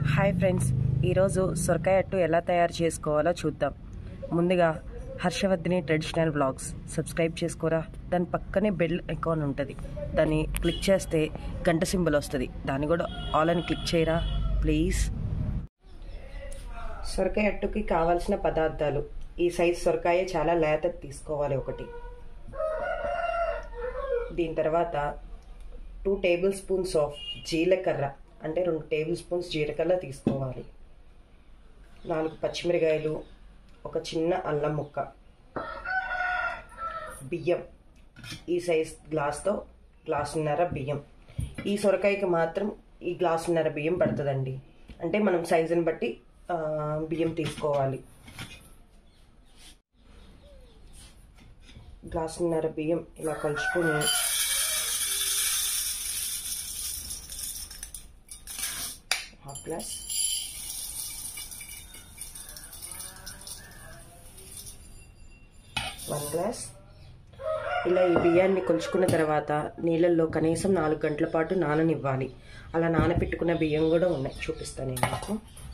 Hi friends ఈరోజు సొరకాయ అట్టు ఎలా తయారు చేసుకోవాలో చూద్దాం ముందుగా హర్షవర్ధిని ట్రెడిషనల్ వ్లాగ్స్ సబ్స్క్రైబ్ చేసుకోరా దాని పక్కనే బెల్ ఐకాన్ ఉంటుంది దాన్ని క్లిక్ చేస్తే గంట సింబల్ వస్తుంది దాన్ని కూడా ఆల్ అని క్లిక్ చేయరా ప్లీజ్ సొరకాయ అట్టుకి కావాల్సిన పదార్థాలు ఈ సైజ్ సొరకాయ చాలా లేత తీసుకోవాలి ఒకటి దీని తర్వాత టూ టేబుల్ స్పూన్స్ ఆఫ్ జీలకర్ర అంటే రెండు టేబుల్ స్పూన్స్ జీలకర్ర తీసుకోవాలి నాలుగు పచ్చిమిరకాయలు ఒక చిన్న అల్లం ముక్క బియ్యం ఈ సైజ్ గ్లాస్తో గ్లాసున్నర బియ్యం ఈ సొరకాయకి మాత్రం ఈ గ్లాసున్నర బియ్యం పడుతుందండి అంటే మనం సైజుని బట్టి ఆ, బియ్యం తీసుకోవాలి గ్లాసున్నర బియ్యం ఇలా కలుసుకొని హాఫ్ గ్లాస్ వన్ గ్లాస్ ఇలా ఈ బియ్యాన్ని కొలుచుకున్న తర్వాత నీళ్ళల్లో కనీసం నాలుగు గంటల పాటు నాననివ్వాలి అలా నానబెట్టుకున్న బియ్యం కూడా ఉన్నాయి చూపిస్తాను నేను మీకు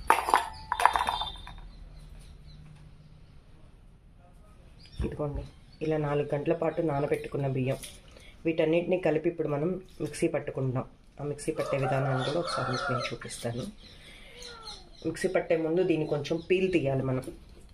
ఇదిగోండి ఇలా నాలుగు గంటల పాటు నానబెట్టుకున్న బియ్యం వీటన్నిటిని కలిపి ఇప్పుడు మనం మిక్సీ పట్టుకుంటాం ఆ మిక్సీ పట్టే విధానాన్ని కూడా ఒకసారి మీకు నేను చూపిస్తాను మిక్సీ పట్టే ముందు దీన్ని కొంచెం పీల్ తీయాలి మనం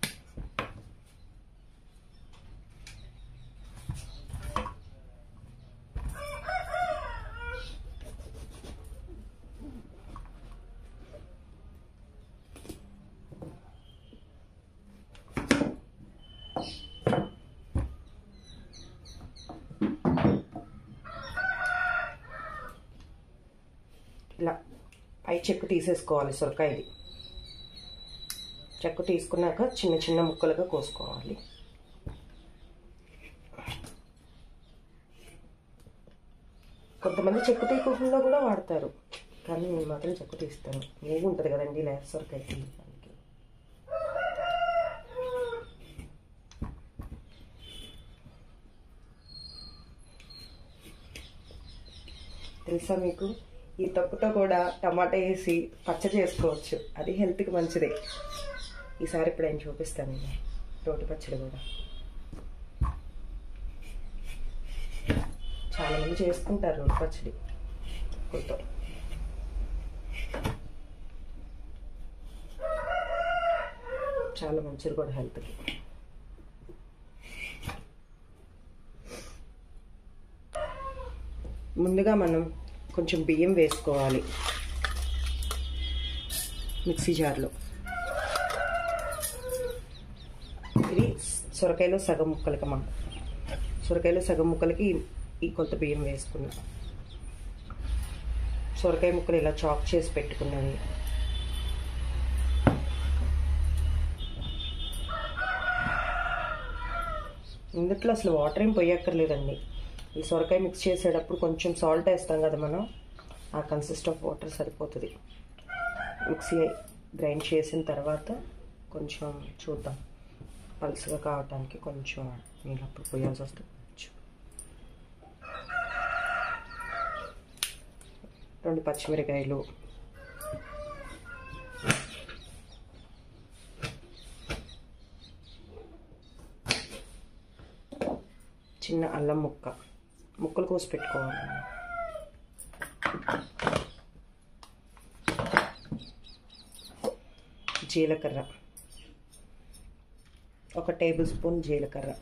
ఇలా పై చెక్కు తీసేసుకోవాలి సొరకాయది చెక్కు తీసుకున్నాక చిన్న చిన్న ముక్కలుగా కోసుకోవాలి కొంతమంది చెక్కు తీయకుండా కూడా వాడతారు కానీ నేను మాత్రం చెక్కు తీస్తాను ఏది ఉంటుంది కదండి లేత సొరకాయ తీయడానికి తెలుసా మీకు ఈ తొక్కుతో కూడా టమాటా వేసి పచ్చ చేసుకోవచ్చు అది హెల్త్కి మంచిదే ఈసారి ఇప్పుడు నేను చూపిస్తాను నేను రోటి పచ్చడి కూడా చాలా మంది చేసుకుంటారు రోటి పచ్చడి తొక్కుతో చాలా మంచిది కూడా హెల్త్కి ముందుగా మనం కొంచెం బియ్యం వేసుకోవాలి మిక్సీ జార్లో ఇది సొరకాయలో సగం ముక్కలకి మా సొరకాయలో సగం ముక్కలకి ఈ కొత్త బియ్యం వేసుకున్నాం సొరకాయ ముక్కలు ఇలా చాక్ చేసి పెట్టుకున్నవి ఇందుట్లో అసలు వాటర్ ఏం పోయక్కర్లేదండి ఈ సొరకాయ మిక్స్ చేసేటప్పుడు కొంచెం సాల్ట్ వేస్తాం కదా మనం ఆ కన్సిస్ట్ ఆఫ్ వాటర్ సరిపోతుంది మిక్సీ గ్రైండ్ చేసిన తర్వాత కొంచెం చూద్దాం పలుసుగా కావటానికి కొంచెం నీళ్ళు అప్పుడు పోయాల్సి వస్తుంది కొంచెం. రెండు పచ్చిమిరకాయలు చిన్న అల్లం ముక్క ముక్కలు కోసి పెట్టుకోవాలి జీలకర్ర ఒక టేబుల్ స్పూన్ జీలకర్ర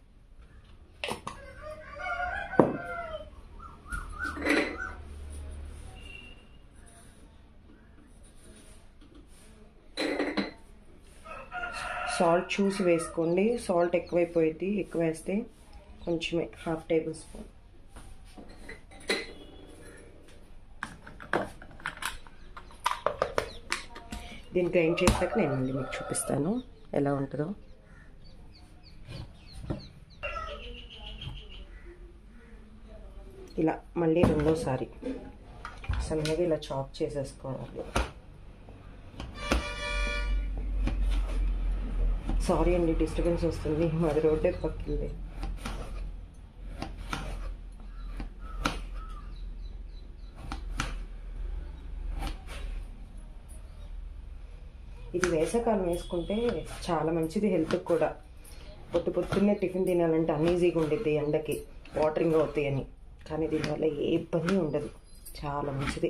సాల్ట్ చూసి వేసుకోండి సాల్ట్ ఎక్కువైపోయింది ఎక్కువ వేస్తే కొంచెమే హాఫ్ టేబుల్ స్పూన్ దీన్ని గ్రైండ్ చేశాక నేను మళ్ళీ మీకు చూపిస్తాను ఎలా ఉంటుందో ఇలా మళ్ళీ రెండోసారి సన్నగా ఇలా చాప్ చేసేసుకోవాలి సారీ అండి డిస్టర్బెన్స్ వస్తుంది మాది రోడ్డే పక్కింది ఇది వేసవకాలం వేసుకుంటే చాలా మంచిది హెల్త్కి కూడా పొద్దు పొద్దున్నే టిఫిన్ తినాలంటే అన్ఈజీగా ఉండిద్ది ఎండకి వాటరింగ్ అవుతాయి అని కానీ దీనివల్ల ఏ ఇబ్బంది ఉండదు చాలా మంచిది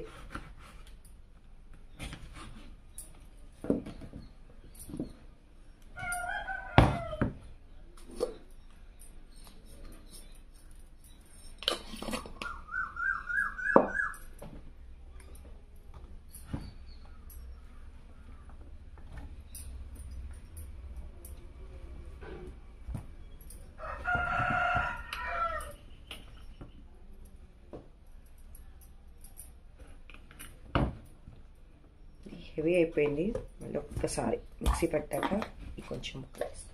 హెవీ అయిపోయింది మళ్ళీ ఒక్కసారి మిక్సీ పెట్టాక ఈ కొంచెం ముక్కలు వేస్తాం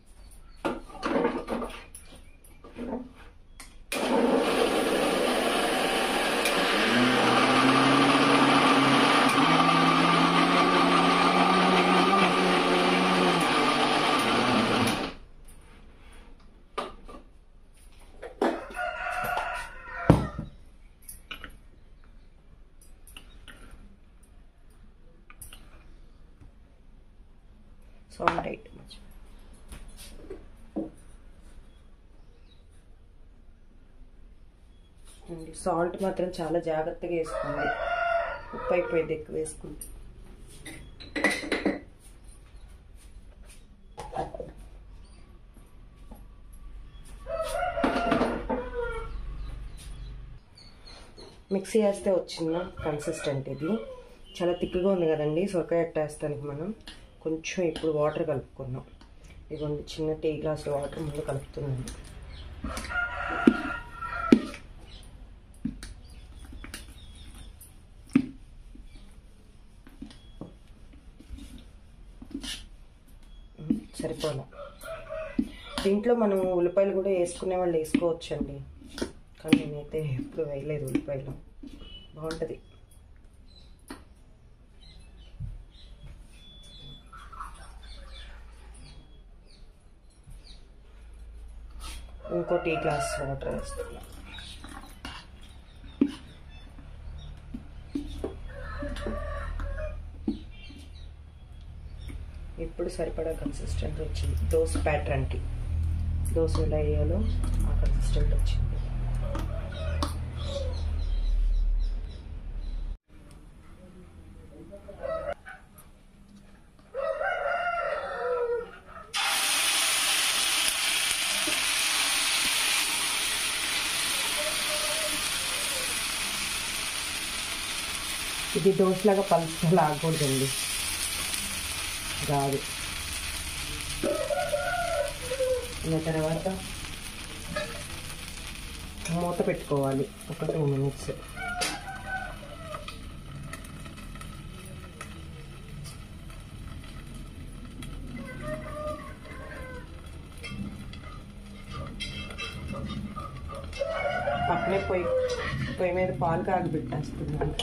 సాల్ట్ ఐటమ్ అండి సాల్ట్ మాత్రం చాలా జాగ్రత్తగా వేసుకోండి ఉప్పు అయిపోయింది ఎక్కువ వేసుకుంటే మిక్సీ వేస్తే వచ్చిన కన్సిస్టెంట్ ఇది చాలా తిక్కుగా ఉంది కదండి సొరకాయ వేస్తానికి మనం కొంచెం ఇప్పుడు వాటర్ కలుపుకున్నాం ఇదిగోండి చిన్న టీ గ్లాస్ వాటర్ ముందు కలుపుతున్నాను సరిపోలే దీంట్లో మనం ఉల్లిపాయలు కూడా వేసుకునే వాళ్ళు వేసుకోవచ్చండి కానీ నేనైతే ఎప్పుడు వేయలేదు ఉల్లిపాయలు బాగుంటుంది ఇంకో టీ గ్లాస్ వాటర్ వేస్తున్నా ఇప్పుడు సరిపడా కన్సిస్టెంట్ వచ్చింది దోశ ప్యాటర్న్కి దోశ ఎలా వేయాలో ఆ కన్సిస్టెంట్ వచ్చింది ఇది దోశలాగా పలుచగా లాగకూడదండి రాదు ఇంకా తర్వాత మూత పెట్టుకోవాలి ఒక టూ మినిట్స్ పక్కనే పొయ్యి పొయ్యి మీద పాలు కాగి పెట్టేస్తున్నాను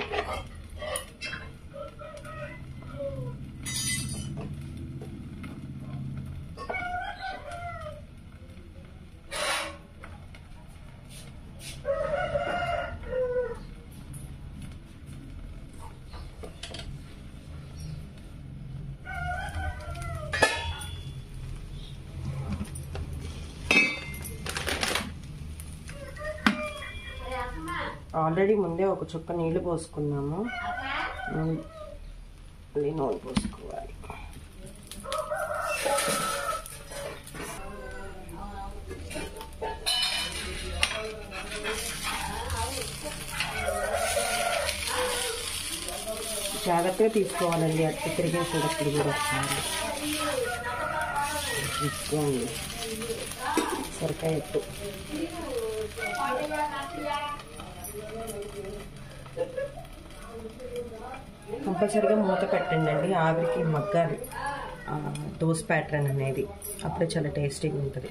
ఆల్రెడీ ముందే ఒక చుక్క నీళ్లు పోసుకున్నాము మళ్ళీ నూనె పోసుకోవాలి జాగ్రత్తగా తీసుకోవాలండి అట్టు తిరిగేసేటప్పుడు కూడా ఒకసారి తీసుకోండి సొరకాయ ఎట్టు కంపల్సరీగా మూత పెట్టండి అండి ఆవిరికి మగ్గాలి ఆ, దోస్ ప్యాటర్న్ అనేది అప్పుడే చాలా టేస్టీగా ఉంటుంది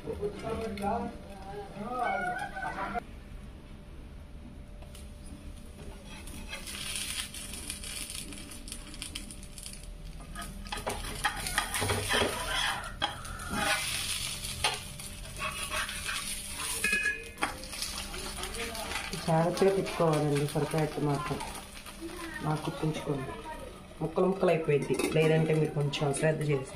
జాగ్రత్తగా తిప్పుకోవాలండి సొరకాయ అట్టు మాత్రం నాకు గుర్తుంచుకోండి ముక్కలు ముక్కలు అయిపోయింది లేదంటే మీరు కొంచెం అశ్రద్ధ చేసిన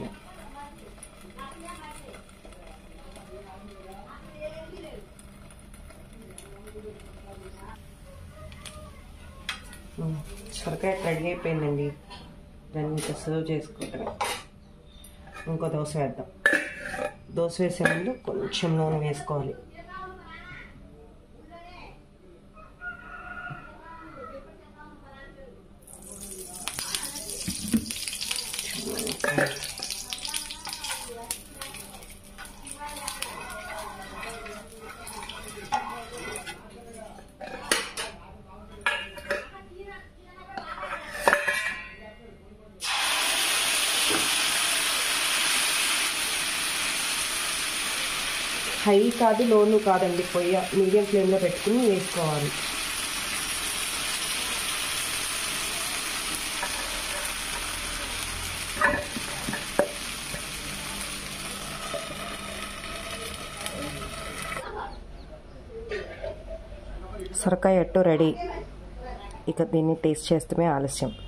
ఉమ్, సొరకాయ రెడీ అయిపోయిందండి దాన్ని ఇంకా సర్వ్ చేసుకోవటమే ఇంకో దోశ వేద్దాం దోశ వేసే ముందు కొంచెం నూనె వేసుకోవాలి హై కాదు లోను కాదండి పొయ్య మీడియం ఫ్లేమ్లో పెట్టుకుని వేసుకోవాలి సొరకాయ అట్టు రెడీ ఇక దీన్ని టేస్ట్ చేస్తమే ఆలస్యం